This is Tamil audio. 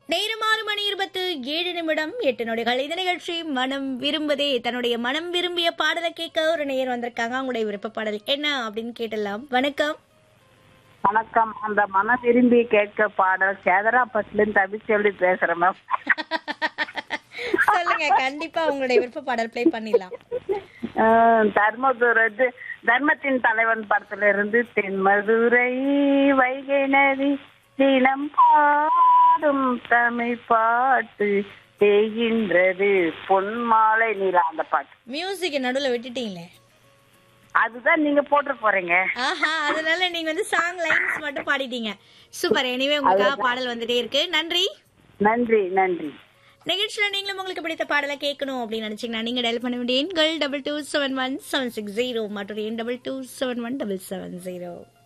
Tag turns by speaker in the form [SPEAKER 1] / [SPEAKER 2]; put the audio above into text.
[SPEAKER 1] நேரம் ஆறு மணி இருபத்து ஏழு நிமிடம் எட்டு நொடிகள் இந்த நிகழ்ச்சி மனம் விரும்புதே தன்னுடைய மனம் விரும்பிய பாடலை கேட்க ஒரு நேயர் வந்திருக்காங்க அவங்களுடைய விருப்ப பாடல் என்ன அப்படின்னு கேட்டலாம் வணக்கம்
[SPEAKER 2] வணக்கம் அந்த மன விரும்பி கேட்க பாடல் சேதராப்பட்டிலிருந்து தபிச்சொல்லி பேசுறேன் மேம்
[SPEAKER 1] சொல்லுங்க கண்டிப்பா உங்களுடைய விருப்ப பாடல் ப்ளே பண்ணிடலாம்
[SPEAKER 2] அஹ் தர்மதுரை இது தர்மத்தின் தலைவன் படத்துல இருந்து தென்மதுரை வைகை நதி தினம் பாடும் தமிழ் பாட்டு செய்கின்றது பொன்மாலை நீலா அந்த பாட்டு
[SPEAKER 1] மியூசிக் நடுவுல விட்டுட்டீங்களே
[SPEAKER 2] அதுதான் நீங்க போட்டு போறீங்க
[SPEAKER 1] ஆஹா அதனால நீங்க வந்து சாங் லைன்ஸ் மட்டும் பாடிட்டீங்க சூப்பர் எனிவே உங்களுக்காக பாடல் வந்துட்டே இருக்கு நன்றி
[SPEAKER 2] நன்றி நன்றி
[SPEAKER 1] நிகழ்ச்சியில நீங்களும் உங்களுக்கு பிடித்த பாடலை கேட்கணும் அப்படின்னு நினைச்சீங்கன்னா நீங்க டயல் பண்ண வேண்டிய எண்கள் double two seven one seven six zero மற்றும் எண் double two seven one double seven zero